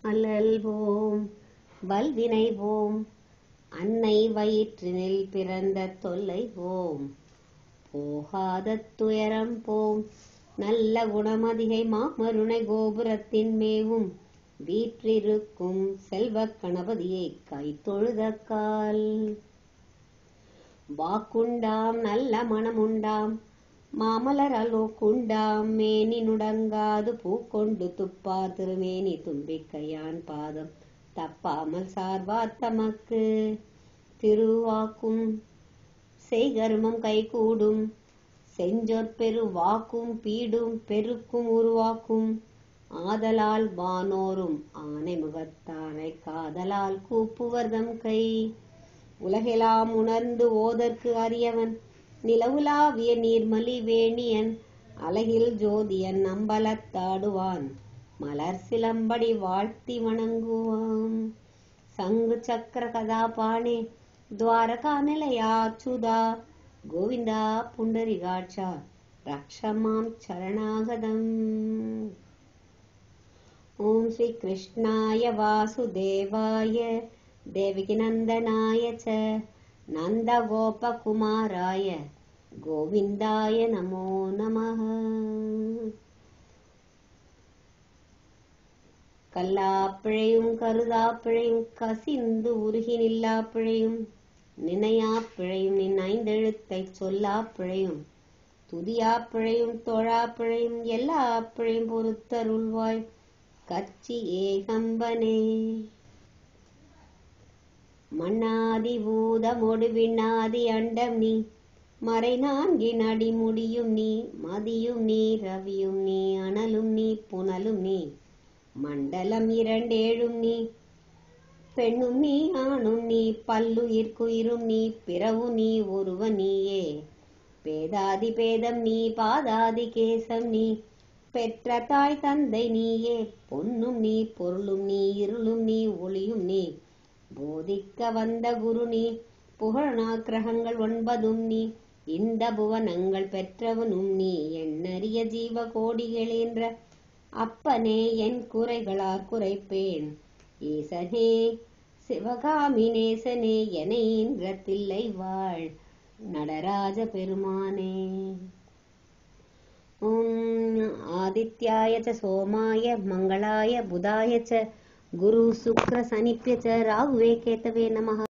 அல்லல்வோம் வல்வினைவோம் அன்னை வயிற்றினில் பிறந்த தொல்லைவோம் போகாத துயரம் போம் நல்ல குணமதிகை மாமருணை கோபுரத்தின் மேவும் வீற்றிருக்கும் செல்வக் கணபதியை கைத்தொழுதக்கால் வாக்குண்டாம் நல்ல மனமுண்டாம் மாமலர் அலோ குண்டாம் மேனி நுடங்காது பூக்கொண்டு துப்பார் திருமேனி தும்பிக்கையான் பாதம் தப்பாமல் சார்வார் தமக்கு திருவாக்கும் செய்கருமம் கைகூடும் செஞ்சொற்பெரு வாக்கும் பீடும் பெருக்கும் உருவாக்கும் ஆதலால் வானோரும் ஆனை முகத்தானை காதலால் கூப்புவர்தம் கை உலகெல்லாம் உணர்ந்து ஓதற்கு அறியவன் நிலவுலாவிய நீர்மலி வேணியன் அலகில் ஜோதியன் அம்பலத்தாடுவான் மலர் சிலம்படி வாழ்த்தி வணங்குவான் சங்கு சக்கர கதாபாணே துவாரகா நிலையாச்சுதா கோவிந்தா புண்டரிகாட்சா ரக்ஷமாம் சரணாகதம் ஓம் ஸ்ரீ கிருஷ்ணாய வாசுதேவாய தேவகிநந்தனாய ச நந்தகோபகுமாராய கோவிந்தாய நமோ நமः கல்லாப்பிழையும் கருதாப்பிழையும் கசிந்து உருகி நில்லாப்பிழையும் நினையாப்பிழையும் நின் ஐந்தெழுத்தைச் சொல்லாப்பிழையும் துதியாப்பிழையும் தோழாப்பிழையும் எல்லா பிழையும் பொறுத்தருள்வாய் கச்சி ஏகம்பனே மண்ணாதி பூதமொடு விண்ணாதி அண்டம் நீ மறை நான்கின் அடிமுடியும் நீ மதியும் நீ ரவியும் நீ அனலும் நீ புனலும் நீ மண்டலம் இரண்டேழும் நீ பெண்ணும் நீ ஆணும் நீ பல்லுயிர்க்குயிரும் நீ பிறவு நீ ஒருவ நீயே பேதாதி பேதம் நீ பாதாதி கேசம் நீ பெற்ற தாய் தந்தை நீயே பொன்னும் நீ பொருளும் நீ இருளும் நீ ஒளியும் நீ போதிக்க வந்த குரு நீ புகழாக்கிரகங்கள் ஒன்பதும் நீ இந்த புவனங்கள் பெற்றவனும் நீ எண்ணறிய ஜீவ கோடிகளென்ற அப்பனே என் குறைகளார் குறைப்பேன் ஈசனே சிவகாமி நேசனே என தில்லை வாழ் நடராஜ பெருமானே ஓம் ஆதித்யாய ச சோமாய மங்களாய புதாய ச குரு சுக்ர சனிப்பிய ச ராகுவே கேத்தவே நமः